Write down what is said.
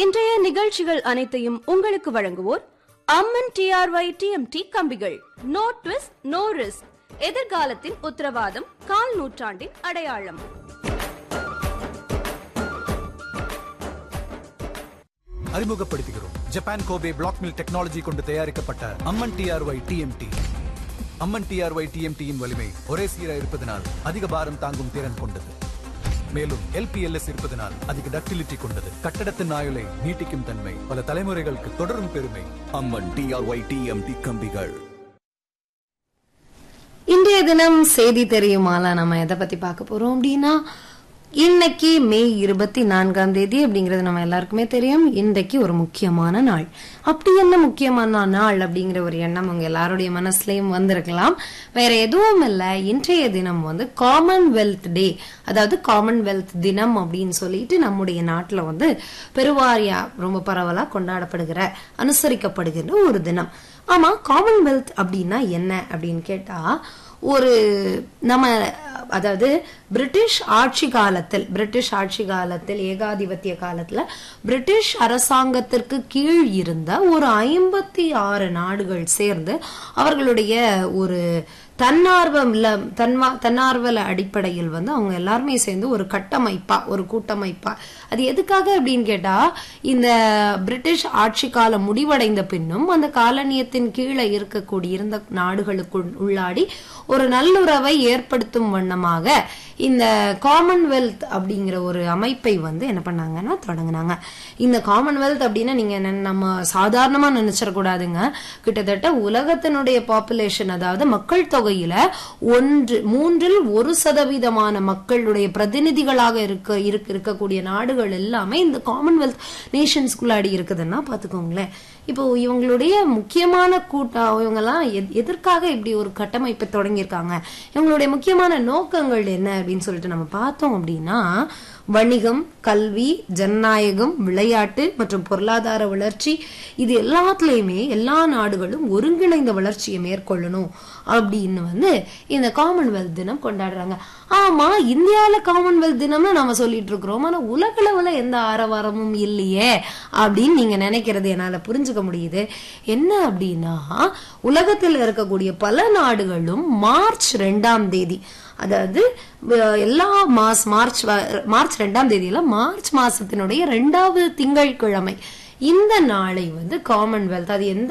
இன்றைய நிகழ்ச்சிகள் அனைத்தையும் உங்களுக்கு வழங்குவோர் அம்மன் டிஆர்ஒய் டிஎம்டி கம்பிகள் நோ ட்விஸ்ட் நோ ரிஸ்க் எதிர்காலத்தின் உத்தரவாதம் கால் நூற்றாண்டின் அடையாளம் அறிமுகப்படுத்துகிறோம் Japan Kobe black mill technology கொண்டு தயாரிக்கப்பட்ட Amman TRY TMT Amman TRY டிஎம்டியின் வலிமை ஒரே சீராக இருப்பதனால் அதிக பாரம் தாங்கும் திறன் கொண்டது மேலும் எல்பிஎல்எஸ் இருப்பதனால் அதிக டக்டிலிட்டி கொண்டது கட்டடத்தின் ஆயுளை நீட்டிக்கும் தன்மை பல தலைமுறைகளுக்கு தொடரும் பெருமை அம்மன் டிஆர்ஒய் டிஎம்டி கம்பிகள் இன்றைய தினம் செய்தி தெரியுமால நம்ம எதை பத்தி பார்க்க போறோம் அப்படின்னா இன்னைக்கு மே இருபத்தி நான்காம் தேதி அப்படிங்கிறது நம்ம எல்லாருக்குமே தெரியும் இன்றைக்கு ஒரு முக்கியமான நாள் அப்படி என்ன முக்கியமான நாள் அப்படிங்கிற ஒரு எண்ணம் உங்க எல்லாருடைய மனசுலயும் வந்திருக்கலாம் வேற எதுவும் இல்ல இன்றைய தினம் வந்து காமன்வெல்த் டே அதாவது காமன்வெல்த் தினம் அப்படின்னு சொல்லிட்டு நம்முடைய நாட்டுல வந்து பெருவாரியா ரொம்ப பரவலா கொண்டாடப்படுகிற அனுசரிக்கப்படுகிற ஒரு தினம் ஆமா காமன்வெல்த் அப்படின்னா என்ன அப்படின்னு கேட்டா ஒரு நம்ம அதாவது பிரிட்டிஷ் ஆட்சி காலத்தில் பிரிட்டிஷ் ஆட்சி காலத்தில் ஏகாதிபத்திய காலத்துல பிரிட்டிஷ் அரசாங்கத்திற்கு கீழ் இருந்த ஒரு ஐம்பத்தி ஆறு நாடுகள் சேர்ந்து அவர்களுடைய ஒரு தன்னார்வம் இல்ல தன்வா தன்னார்வல அடிப்படையில் வந்து அவங்க எல்லாருமே சேர்ந்து ஒரு கட்டமைப்பா ஒரு கூட்டமைப்பா அது எதுக்காக அப்படின்னு கேட்டா இந்த பிரிட்டிஷ் ஆட்சி காலம் முடிவடைந்த பின்னும் அந்த காலனியத்தின் கீழே இருக்கக்கூடிய இருந்த நாடுகளுக்குள் உள்ளாடி ஒரு நல்லுறவை ஏற்படுத்தும் வண்ணமாக இந்த காமன்வெல்த் அப்படிங்கிற ஒரு அமைப்பை வந்து என்ன பண்ணாங்கன்னா தொடங்கினாங்க இந்த காமன்வெல்த் அப்படின்னா நீங்க என்ன- நம்ம சாதாரணமா நினைச்சிடக்கூடாதுங்க கிட்டத்தட்ட உலகத்தினுடைய பாப்புலேஷன் அதாவது மக்கள் தொகையில ஒன்று மூன்றில் ஒரு சதவீதமான மக்களுடைய பிரதிநிதிகளாக இருக்க இருக்க இருக்கக்கூடிய நாடுகள் எல்லாமே இந்த காமன்வெல்த் நேஷன்ஸ்குள்ளாடி இருக்குதுன்னா பாத்துக்கோங்களேன் இப்போ இவங்களுடைய முக்கியமான கூட்டம் இவங்கெல்லாம் எத்- எதற்காக இப்படி ஒரு கட்டமைப்பை தொடங்கியிருக்காங்க இவங்களுடைய முக்கியமான நோக்கங்கள் என்ன அப்படின்னு சொல்லிட்டு நம்ம பார்த்தோம் அப்படின்னா வணிகம் கல்வி ஜனநாயகம் விளையாட்டு மற்றும் பொருளாதார வளர்ச்சி இது எல்லாத்துலயுமே எல்லா நாடுகளும் ஒருங்கிணைந்த வளர்ச்சியை மேற்கொள்ளணும் அப்படின்னு வந்து இந்த காமன்வெல்த் தினம் கொண்டாடுறாங்க ஆமா இந்தியால காமன்வெல்த் தினம்னு நம்ம சொல்லிட்டு இருக்கிறோம் ஆனா உலகளவுல எந்த ஆரவாரமும் இல்லையே அப்படின்னு நீங்க நினைக்கிறது என்னால புரிஞ்சுக்க முடியுது என்ன அப்படின்னா உலகத்தில் இருக்கக்கூடிய பல நாடுகளும் மார்ச் ரெண்டாம் தேதி அதாவது அஹ், எல்லா மாஸ் மார்ச் வ- மார்ச் ரெண்டாம் தேதியில மார்ச் மாசத்தினுடைய ரெண்டாவது திங்கட்கிழமை இந்த நாளை வந்து காமன்வெல்த் அது எந்த